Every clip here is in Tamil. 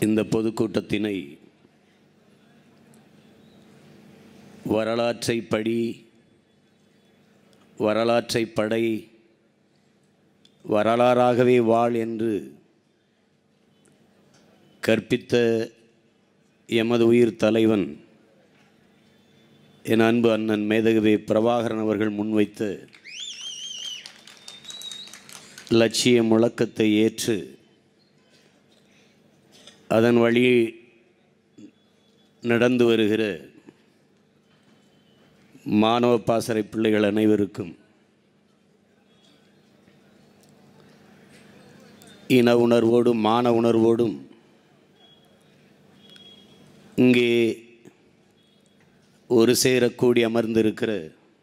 இந்த பொதுக்கூட்டத்தினை வரலாற்றை படி வரலாற்றை படை வரலாறாகவே வாழ் என்று கற்பித்த எமது உயிர் தலைவன் என் அன்பு அண்ணன் மேதகவே பிரபாகரன் அவர்கள் முன்வைத்த லட்சிய முழக்கத்தை ஏற்று அதன் வழி நடந்து வருகிற மாணவ பாசறை பிள்ளைகள் அனைவருக்கும் இன உணர்வோடும் மான உணர்வோடும் இங்கே ஒரு சேரக்கூடி அமர்ந்திருக்கிற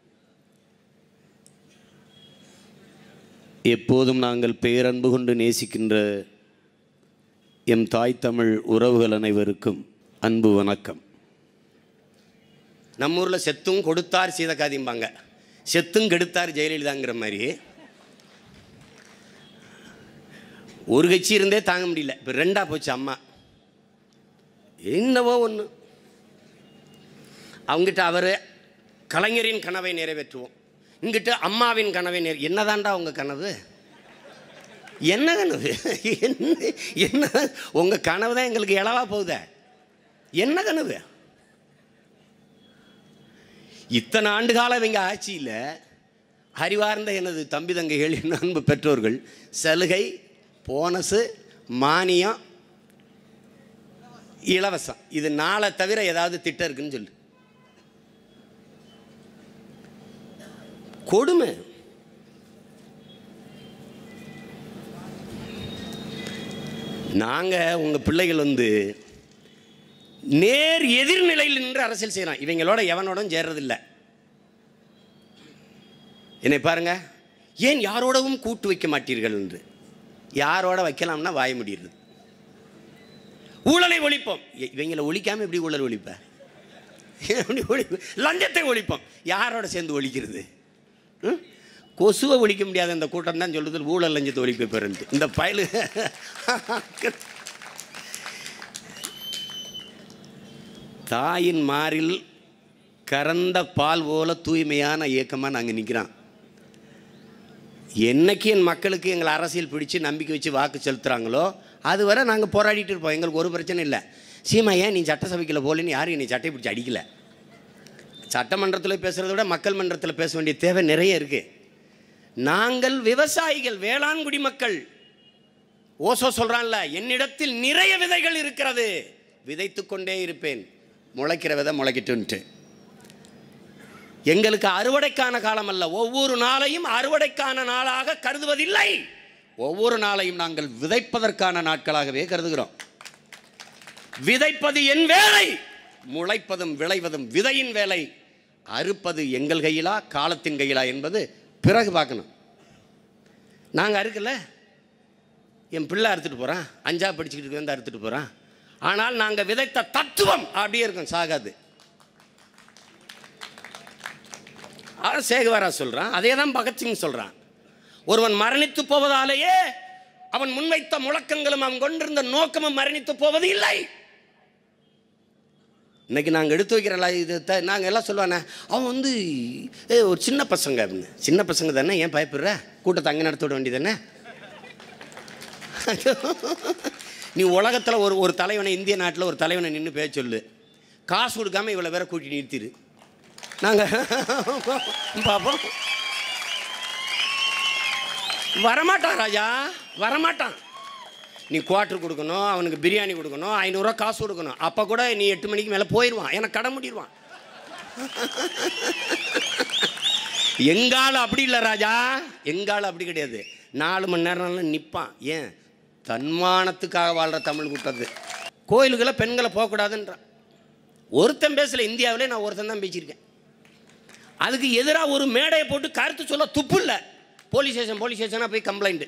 எப்போதும் நாங்கள் பேரன்பு கொண்டு நேசிக்கின்ற எம் தாய் தமிழ் உறவுகள் அனைவருக்கும் அன்பு வணக்கம் நம்ம ஊரில் செத்தும் கொடுத்தார் சீதக்காதிம்பாங்க செத்தும் கெடுத்தார் ஜெயலலிதாங்கிற மாதிரி ஒரு கட்சி இருந்தே தாங்க முடியல இப்போ ரெண்டா போச்சு அம்மா என்னவோ ஒன்று அவங்ககிட்ட அவர் கலைஞரின் கனவை நிறைவேற்றுவோம் இங்கிட்ட அம்மாவின் கனவை நிறை என்னதான்டா உங்கள் கனவு என்ன கனவு என்ன என்ன உங்கள் கனவு தான் எங்களுக்கு இளவா போகுதே என்ன கனவு இத்தனை ஆண்டு காலம் இவங்க ஆட்சியில் அறிவார்ந்த எனது தம்பி தங்கைகள் என் அன்பு பெற்றோர்கள் சலுகை போனஸு மானியம் இலவசம் இது நாளை தவிர ஏதாவது திட்டம் இருக்குன்னு சொல்லு கொடுமை நாங்கள் உங்கள் பிள்ளைகள் வந்து நேர் எதிர்நிலையில் நின்று அரசியல் செய்யலாம் இவங்களோட எவனோடும் சேர்றதில்ல என்னை பாருங்க ஏன் யாரோடவும் கூட்டு வைக்க மாட்டீர்கள் என்று யாரோட வைக்கலாம்னா வாய முடியுது ஊழலை ஒழிப்போம் இ- இவங்களை ஒழிக்காம எப்படி ஊழல் ஒழிப்ப எப்படி ஒழிப்பு லஞ்சத்தை ஒழிப்போம் யாரோட சேர்ந்து ஒழிக்கிறது ம்? கொசுவை ஒழிக்க முடியாத இந்த கூட்டம் தான் சொல்லுது ஊழல் லஞ்சத்தை ஒழிப்பு பெருந்து இந்த பயலு தாயின் மாறில் கறந்த பால் போல தூய்மையான இயக்கமாக நாங்கள் நிற்கிறோம் என்னைக்கு என் மக்களுக்கு எங்களை அரசியல் பிடிச்சு நம்பிக்கை வச்சு வாக்கு செலுத்துகிறாங்களோ அதுவரை நாங்கள் போராடிட்டு இருப்போம் எங்களுக்கு ஒரு பிரச்சனை இல்லை சீமா ஏன் நீ சட்டசபைக்குள்ள போகலன்னு யாரும் என்னை சட்டை பிடிச்சி அடிக்கல சட்டமன்றத்தில் பேசுகிறத விட மக்கள் மன்றத்தில் பேச வேண்டிய தேவை நிறைய இருக்குது நாங்கள் விவசாயிகள் வேளாண் குடிமக்கள் ஓசோ சொல்கிறான்ல என்னிடத்தில் நிறைய விதைகள் இருக்கிறது விதைத்து கொண்டே இருப்பேன் முளைக்கிற விதை முளைக்கிட்டுன்ட்டு எங்களுக்கு அறுவடைக்கான காலம் அல்ல ஒவ்வொரு நாளையும் அறுவடைக்கான நாளாக கருதுவதில்லை ஒவ்வொரு நாளையும் நாங்கள் விதைப்பதற்கான நாட்களாகவே கருதுகிறோம் விதைப்பது என் வேலை முளைப்பதும் விளைவதும் விதையின் வேலை அறுப்பது எங்கள் கையிலா காலத்தின் கையிலா என்பது பிறகு பார்க்கணும் நாங்கள் அறுக்கல என் பிள்ளை அறுத்துட்டு போகிறான் அஞ்சா படிச்சுக்கிட்டு வந்து அறுத்துட்டு போகிறான் ஆனால் நாங்கள் விதைத்த தத்துவம் அப்படியே இருக்கும் சாகாது அவன் சேகுவாரா சொல்கிறான் அதே தான் பகத்சிங் சொல்கிறான் ஒருவன் மரணித்து போவதாலேயே அவன் முன்வைத்த முழக்கங்களும் அவன் கொண்டிருந்த நோக்கமும் மரணித்து போவது இல்லை இன்னைக்கு நாங்கள் எடுத்து வைக்கிறல இது த நாங்கள் எல்லாம் சொல்லுவானே அவன் வந்து ஏ ஒரு சின்ன பசங்க அப்படின்னு சின்ன பசங்க தானே ஏன் பயப்படுற கூட்டத்தை அங்கே நடத்த விட வேண்டியதானே நீ உலகத்தில் ஒரு ஒரு தலைவனை இந்திய நாட்டில் ஒரு தலைவனை நின்று பேச சொல்லு காசு கொடுக்காம இவ்வளோ பேரை கூட்டி நிறுத்திடு நாங்கள் பார்ப்போம் வரமாட்டான் ராஜா வரமாட்டான் நீ குவார்ட்ரு கொடுக்கணும் அவனுக்கு பிரியாணி கொடுக்கணும் ஐநூறுரூவா காசு கொடுக்கணும் அப்போ கூட நீ எட்டு மணிக்கு மேலே போயிடுவான் எனக்கு கடை முடிடுவான் எங்கால அப்படி இல்லை ராஜா எங்கால அப்படி கிடையாது நாலு மணி நேரம் நிற்பான் ஏன் தன்மானத்துக்காக வாழ்கிற தமிழ் கூட்டது கோயிலுக்குள்ள பெண்களை போகக்கூடாதுன்றான் ஒருத்தன் பேசல இந்தியாவிலே நான் ஒருத்தன் தான் பேசியிருக்கேன் அதுக்கு எதிராக ஒரு மேடையை போட்டு கருத்து சொல்ல துப்பு இல்லை போலீஸ் ஸ்டேஷன் போலீஸ் ஸ்டேஷனாக போய் கம்ப்ளைண்ட்டு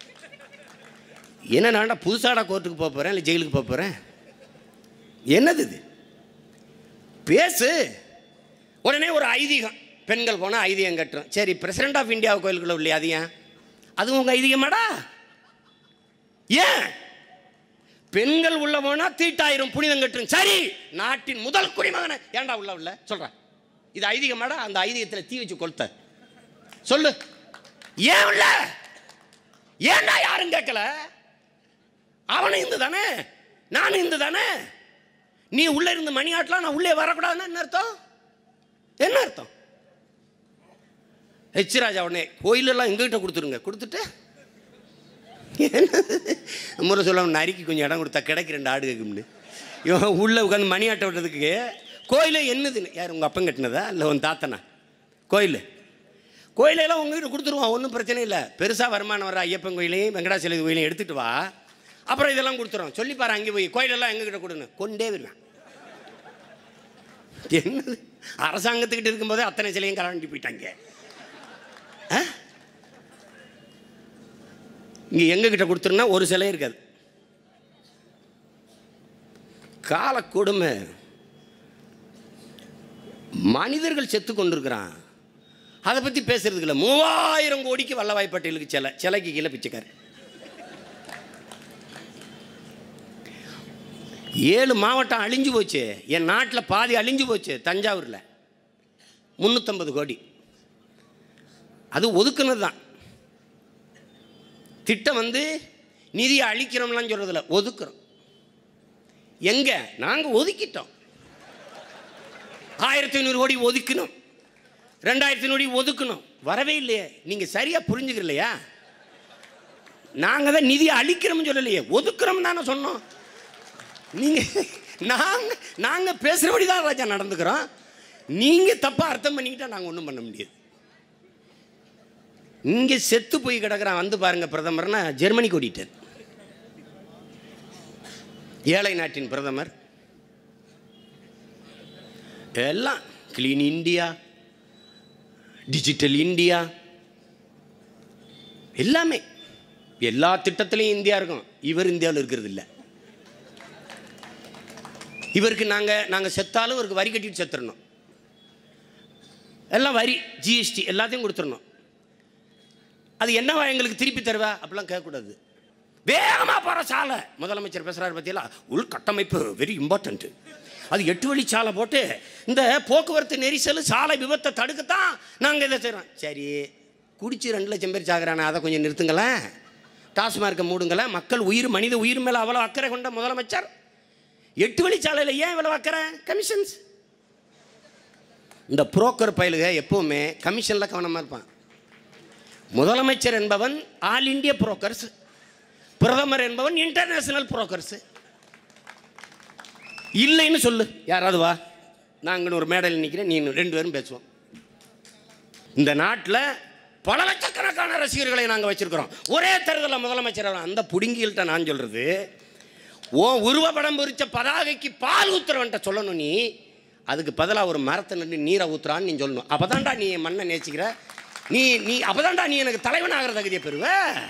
என்ன நான்டா புதுசாடா கோர்ட்டுக்கு போக போகிறேன் இல்லை ஜெயிலுக்கு போக போகிறேன் என்னது இது பேசு உடனே ஒரு ஐதீகம் பெண்கள் போனால் ஐதீகம் கட்டுறோம் சரி பிரசிடென்ட் ஆஃப் இந்தியா கோயிலுக்குள்ள இல்லையா அது ஏன் அது உங்கள் ஐதீகமாடா ஏன் பெண்கள் உள்ள போனா தீட்டாயிரம் புனிதம் கட்டும் சரி நாட்டின் முதல் குடிமகனை ஏன்டா உள்ள உள்ள சொல்றேன் இது ஐதீகமாடா அந்த ஐதீகத்தில் தீ வச்சு கொளுத்த சொல்லு ஏன் உள்ள ஏன்டா யாரும் கேட்கல அவனும் இந்து தானே நானும் இந்து தானே நீ உள்ள இருந்து மணி ஆட்டலாம் நான் உள்ளே வரக்கூடாதுன்னா என்ன அர்த்தம் என்ன அர்த்தம் ஹெச் ராஜா உடனே கோயிலெல்லாம் எங்ககிட்ட கொடுத்துருங்க கொடுத்துட்டு முறை சொல்ல நரிக்கு கொஞ்சம் இடம் கொடுத்தா கிடைக்கு ரெண்டு ஆடு கேட்கும்னு இவன் உள்ளே உட்காந்து மணி ஆட்ட விட்டதுக்கு கோயிலே என்னதுன்னு யார் உங்கள் அப்பன் கட்டினதா இல்லை உன் தாத்தனா கோயில் கோயிலெல்லாம் உங்ககிட்ட கொடுத்துருவான் ஒன்றும் பிரச்சனை இல்லை பெருசாக வருமானம் வர ஐயப்பன் கோயிலையும் வெங்கடாச்சலதி கோயிலையும் எடுத்துகிட்டு வா அப்புறம் இதெல்லாம் கொடுத்துரும் சொல்லி பாரு அங்கே போய் கோயிலெல்லாம் எங்ககிட்ட கொடுங்க கொண்டே வருவேன் என்னது அரசாங்கத்துக்கிட்ட இருக்கும்போதே அத்தனை சிலையும் கலாண்டி போயிட்டாங்க இங்கே எங்ககிட்ட கொடுத்துருன்னா ஒரு சிலை இருக்காது கால கொடுமை மனிதர்கள் செத்து கொண்டிருக்கிறான் அதை பற்றி பேசுறதுக்கு இல்லை மூவாயிரம் கோடிக்கு வல்லவாய் பட்டேலுக்கு சிலை சிலைக்கு கீழே பிச்சைக்காரு ஏழு மாவட்டம் அழிஞ்சு போச்சு என் நாட்டில் பாதி அழிஞ்சு போச்சு தஞ்சாவூரில் முந்நூற்றம்பது கோடி அது ஒதுக்குனது தான் திட்டம் வந்து நிதியை அழிக்கிறோம்லாம் சொல்கிறதில்ல ஒதுக்குறோம் எங்க நாங்கள் ஒதுக்கிட்டோம் ஆயிரத்தி ஐநூறு கோடி ஒதுக்கணும் ரெண்டாயிரத்தி ஐநூறு கோடி ஒதுக்கணும் வரவே இல்லையே நீங்கள் சரியாக புரிஞ்சுக்கலையா நாங்கள் தான் நிதியை அழிக்கிறோம்னு சொல்லலையே ஒதுக்குறோம் தானே சொன்னோம் நீங்கள் நாங்கள் நாங்கள் பேசுகிறபடி தான் ராஜா நடந்துக்கிறோம் நீங்கள் தப்பாக அர்த்தம் பண்ணிக்கிட்டா நாங்கள் ஒன்றும் பண்ண முடியாது இங்கே செத்து போய் கிடக்குறான் வந்து பாருங்க பிரதமர்னா ஜெர்மனிக்கு ஓடிட்டார் ஏழை நாட்டின் பிரதமர் எல்லாம் கிளீன் இந்தியா டிஜிட்டல் இந்தியா எல்லாமே எல்லா திட்டத்திலையும் இந்தியா இருக்கும் இவர் இந்தியாவில் இருக்கிறது இல்லை இவருக்கு நாங்கள் நாங்கள் செத்தாலும் இவருக்கு வரி கட்டிட்டு செத்துடணும் எல்லாம் வரி ஜிஎஸ்டி எல்லாத்தையும் கொடுத்துடணும் அது என்னவா எங்களுக்கு திருப்பி தருவா அப்படிலாம் கேட்கக்கூடாது வேகமாக போகிற சாலை முதலமைச்சர் பேசுகிறாரு பற்றியெல்லாம் உள்கட்டமைப்பு வெரி இம்பார்ட்டன்ட் அது எட்டு வழி சாலை போட்டு இந்த போக்குவரத்து நெரிசல் சாலை விபத்தை தடுக்கத்தான் நாங்கள் இதை செய்கிறோம் சரி குடிச்சு ரெண்டு லட்சம் பேர் சாகுறானே அதை கொஞ்சம் நிறுத்துங்களேன் டாஸ்மார்க்கை மூடுங்களேன் மக்கள் உயிர் மனித உயிர் மேலே அவ்வளோ அக்கறை கொண்ட முதலமைச்சர் எட்டு வழிச்சாலையில் ஏன் இவ்வளோ அக்கறை கமிஷன்ஸ் இந்த புரோக்கர் பயலுக எப்போவுமே கமிஷனில் கவனமாக இருப்பான் முதலமைச்சர் என்பவன் ஆல் இந்திய புரோக்கர்ஸ் பிரதமர் என்பவன் இன்டர்நேஷனல் புரோக்கர்ஸ் இல்லைன்னு சொல்லு யாராவது வா நாங்கள் ஒரு மேடையில் நிற்கிறேன் நீ ரெண்டு பேரும் பேசுவோம் இந்த நாட்டில் பல லட்சக்கணக்கான ரசிகர்களை நாங்கள் வச்சிருக்கிறோம் ஒரே தேர்தலில் முதலமைச்சர் அவன். அந்த புடுங்கிகள்கிட்ட நான் சொல்கிறது ஓ உருவப்படம் பொறிச்ச பதாகைக்கு பால் ஊத்துறவன்ட்ட சொல்லணும் நீ அதுக்கு பதிலாக ஒரு மரத்தை நின்று நீரை ஊத்துறான்னு நீ சொல்லணும் அப்போதான்டா நீ என் மண்ணை நேசிக்கிற நீ நீ அப்போதான்டா நீ எனக்கு தலைவனாகிற தகுதியை பெறுவ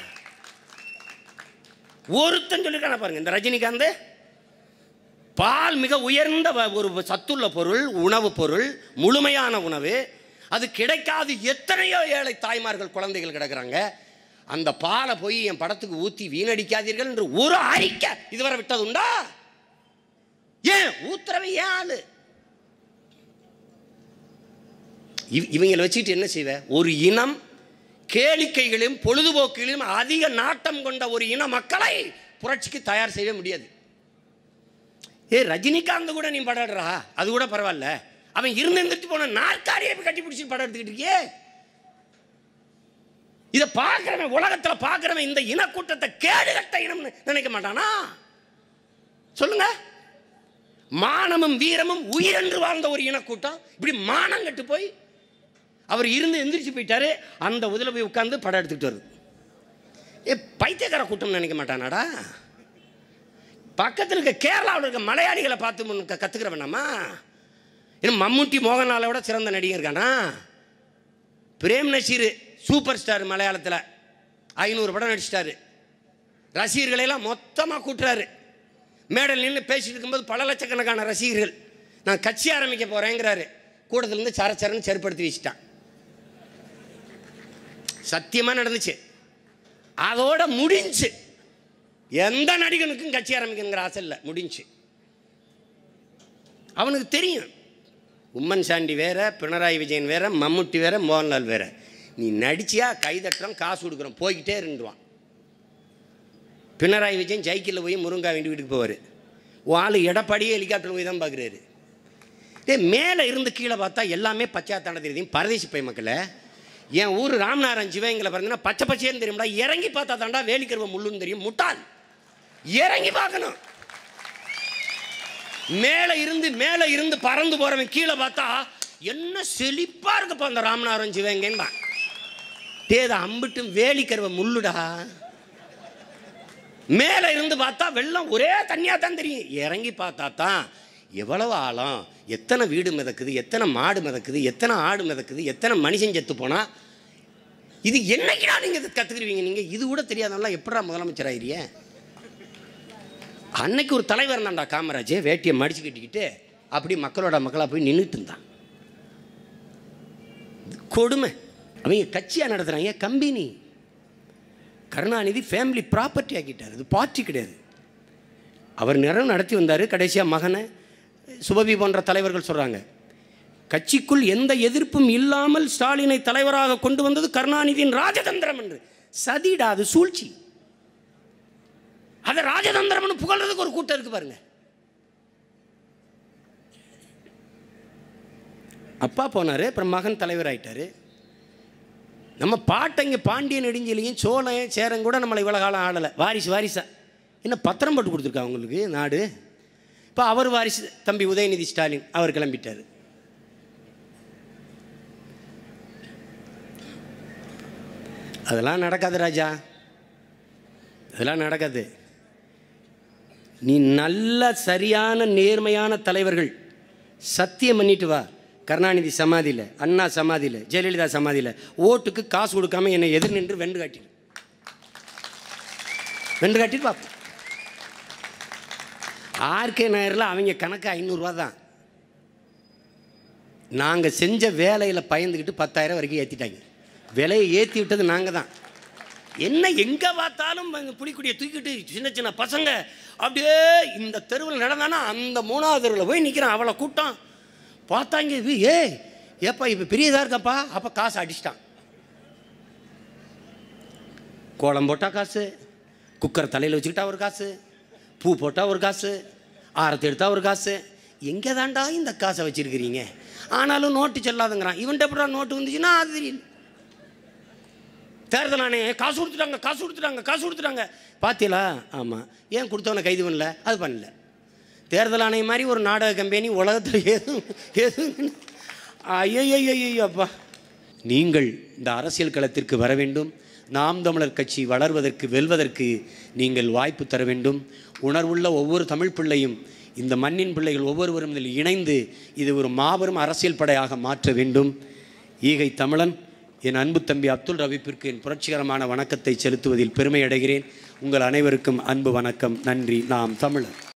ஒருத்தன் சொல்லியிருக்கான பாருங்க இந்த ரஜினிகாந்த் பால் மிக உயர்ந்த வ- ஒரு சத்துள்ள பொருள் உணவு பொருள் முழுமையான உணவு அது கிடைக்காது எத்தனையோ ஏழை தாய்மார்கள் குழந்தைகள் கிடக்குறாங்க அந்த பாலை போய் என் படத்துக்கு ஊற்றி வீணடிக்காதீர்கள் என்று ஒரு அறிக்கை இதுவரை விட்டதுண்டா ஏன் ஊத்துறவை ஏன் ஆளு இவ- இவங்களை வச்சுக்கிட்டு என்ன செய்வ ஒரு இனம் கேளிக்கைகளையும் பொழுதுபோக்குகளையும் அதிக நாட்டம் கொண்ட ஒரு இன மக்களை புரட்சிக்கு தயார் செய்ய முடியாது ஏ ரஜினிகாந்த் கூட நீ படம் எடுறா அது கூட பரவாயில்ல அவன் இருந்து இருந்துட்டு போன நாற்காலியை போய் கட்டி பிடிச்சி படம் எடுத்துக்கிட்டு இருக்கியே இதை பார்க்குறவன் உலகத்தில் பார்க்குறவன் இந்த இனக்கூட்டத்தை கேடுகட்ட இனம்னு நினைக்க மாட்டானா சொல்லுங்க மானமும் வீரமும் உயிரென்று வாழ்ந்த ஒரு இனக்கூட்டம் இப்படி மானம் கட்டு போய் அவர் இருந்து எந்திரிச்சு போயிட்டாரு அந்த உதில் போய் உட்காந்து படம் எடுத்துக்கிட்டு வருது ஏ பைத்தியக்கார கூட்டம் நினைக்க மாட்டானாடா பக்கத்தில் இருக்க கேரளாவில் இருக்க மலையாளிகளை பார்த்து முன்ன க- கத்துக்கிற வேணாமா இன்னும் மம்முட்டி மோகன்லாலை விட சிறந்த நடிகர் இருக்கானா பிரேம் நசீர் சூப்பர் ஸ்டார் மலையாளத்தில் ஐநூறு படம் நடிச்சிட்டாரு ரசிகர்களையெல்லாம் மொத்தமாக கூட்டுறாரு மேடல் நின்று பேசிட்டு இருக்கும்போது பல லட்சக்கணக்கான ரசிகர்கள் நான் கட்சி ஆரம்பிக்க போகிறேங்கிறாரு கூட்டத்திலேருந்து சரச்சரன்னு செருப்படுத்தி வச்சுட்டான் சத்தியமாக நடந்துச்சு அதோட முடிஞ்சு எந்த நடிகனுக்கும் கட்சி ஆரம்பிக்கணுங்கிற ஆசை இல்லை முடிஞ்சு அவனுக்கு தெரியும் உம்மன் சாண்டி வேற பினராயி விஜயன் வேற மம்முட்டி வேற மோகன்லால் வேற நீ நடிச்சியா கைதட்டுறோம் காசு கொடுக்குறோம் போய்கிட்டே இருந்துருவான் பினராயி விஜயன் சைக்கிளில் போய் முருங்கா வேண்டி வீட்டுக்கு போவார் உன் ஆள் எடப்பாடியே ஹெலிகாப்டர் போய் தான் பார்க்குறாரு டேய் மேலே இருந்து கீழே பார்த்தா எல்லாமே பச்சையா தானே தெரியுது பரதேசி பை மக்களை என் ஊர் ராமநாதன் சிவகங்கையில் பிறந்தனா பச்சை பச்சையன்னு தெரியும்டா இறங்கி பார்த்தா தாண்டா வேலிக்கருவ முள்ளுன்னு தெரியும் முட்டாள் இறங்கி பார்க்கணும் மேலே இருந்து மேலே இருந்து பறந்து போறவன் கீழே பார்த்தா என்ன செழிப்பா இருக்குப்பா அந்த ராமநாதன் சிவகங்கைன்னு டேத அம்பிட்டும் வேலிக்கருவ முள்ளுடா மேலே இருந்து பார்த்தா வெள்ளம் ஒரே தண்ணியாக தான் தெரியும் இறங்கி பார்த்தா தான் எவ்வளவு ஆழம் எத்தனை வீடு மிதக்குது எத்தனை மாடு மிதக்குது எத்தனை ஆடு மிதக்குது எத்தனை மனுஷன் செத்து போனா இது என்னைக்குடா நீங்கள் இதை கற்றுக்குருவீங்க நீங்கள் இது கூட தெரியாதவங்களாம் எப்படா முதலமைச்சர் ஆயிரிய அன்னைக்கு ஒரு தலைவர் தான்டா காமராஜ் வேட்டியை மடிச்சு கட்டிக்கிட்டு அப்படி மக்களோட மக்களாக போய் நின்றுட்டு இருந்தான் இது கொடுமை அவங்க கட்சியாக நடத்துகிறாங்க கம்பெனி கருணாநிதி ஃபேமிலி ப்ராப்பர்ட்டி ஆக்கிட்டார் இது பார்ட்டி கிடையாது அவர் நிறைவு நடத்தி வந்தார் கடைசியாக மகனை சுபவி போன்ற தலைவர்கள் சொல்கிறாங்க கட்சிக்குள் எந்த எதிர்ப்பும் இல்லாமல் ஸ்டாலினை தலைவராக கொண்டு வந்தது கருணாநிதியின் ராஜதந்திரம் என்று சதிடா அது சூழ்ச்சி அதை ராஜதந்திரம்னு புகழ்றதுக்கு ஒரு கூட்டம் இருக்கு பாருங்க அப்பா போனார் அப்புறம் மகன் தலைவர் ஆயிட்டாரு நம்ம பாட்டங்க பாண்டியன் நெடுஞ்செலியும் சோழன் சேரன் கூட நம்மளை இவ்வளோ காலம் ஆடலை வாரிசு வாரிசா என்ன பத்திரம் போட்டு கொடுத்துருக்கா அவங்களுக்கு நாடு இப்போ அவர் வாரிசு தம்பி உதயநிதி ஸ்டாலின் அவர் கிளம்பிட்டார் அதெல்லாம் நடக்காது ராஜா அதெல்லாம் நடக்காது நீ நல்ல சரியான நேர்மையான தலைவர்கள் சத்தியம் பண்ணிட்டு வா கருணாநிதி சமாதியில் அண்ணா சமாதியில் ஜெயலலிதா சமாதியில் ஓட்டுக்கு காசு கொடுக்காம என்னை எதிர் நின்று வென்று காட்டி வென்று காட்டிட்டு பார்ப்போம் ஆர்கே நகரில் அவங்க கணக்கு ஐநூறுரூவா தான் நாங்கள் செஞ்ச வேலையில் பயந்துக்கிட்டு பத்தாயிரம் வரைக்கும் ஏற்றிட்டாங்க விலையை ஏற்றி விட்டது நாங்கள் தான் என்ன எங்கே பார்த்தாலும் அங்க புலிக்குடியை தூக்கிட்டு சின்ன சின்ன பசங்க அப்படியே இந்த தெருவில் நடந்தானா அந்த மூணாவது தெருவில் போய் நிற்கிறான் அவளை கூட்டம் பார்த்தாங்க இது ஏய் ஏப்பா இப்போ பெரியதாக இருக்கப்பா அப்போ காசு அடிச்சிட்டான் கோலம் போட்டால் காசு குக்கர் தலையில் வச்சுக்கிட்டா ஒரு காசு பூ போட்டால் ஒரு காசு ஆரத்தை எடுத்தால் ஒரு காசு எங்கே தாண்டா இந்த காசை வச்சுருக்கிறீங்க ஆனாலும் நோட்டு செல்லாதுங்கிறான் இவன்ட்ட எப்படா நோட்டு வந்துச்சுன்னா அது தெரியல தேர்தல் ஆணையம் காசு கொடுத்துட்டாங்க காசு கொடுத்துட்டாங்க காசு கொடுத்துட்டாங்க பார்த்தீங்களா ஆமாம் ஏன் கொடுத்தவனை கைது பண்ணல அது பண்ணல தேர்தல் ஆணையம் மாதிரி ஒரு நாடக கம்பெனி உலகத்தில் எதுவும் எதுவும் ஐயோ அப்பா நீங்கள் இந்த அரசியல் களத்திற்கு வர வேண்டும் நாம் தமிழர் கட்சி வளர்வதற்கு வெல்வதற்கு நீங்கள் வாய்ப்பு தர வேண்டும் உணர்வுள்ள ஒவ்வொரு தமிழ் பிள்ளையும் இந்த மண்ணின் பிள்ளைகள் ஒவ்வொருவரும் இதில் இணைந்து இது ஒரு மாபெரும் அரசியல் படையாக மாற்ற வேண்டும் ஈகை தமிழன் என் அன்பு தம்பி அப்துல் ரவீப்பிற்கு என் புரட்சிகரமான வணக்கத்தை செலுத்துவதில் பெருமை அடைகிறேன் உங்கள் அனைவருக்கும் அன்பு வணக்கம் நன்றி நாம் தமிழர்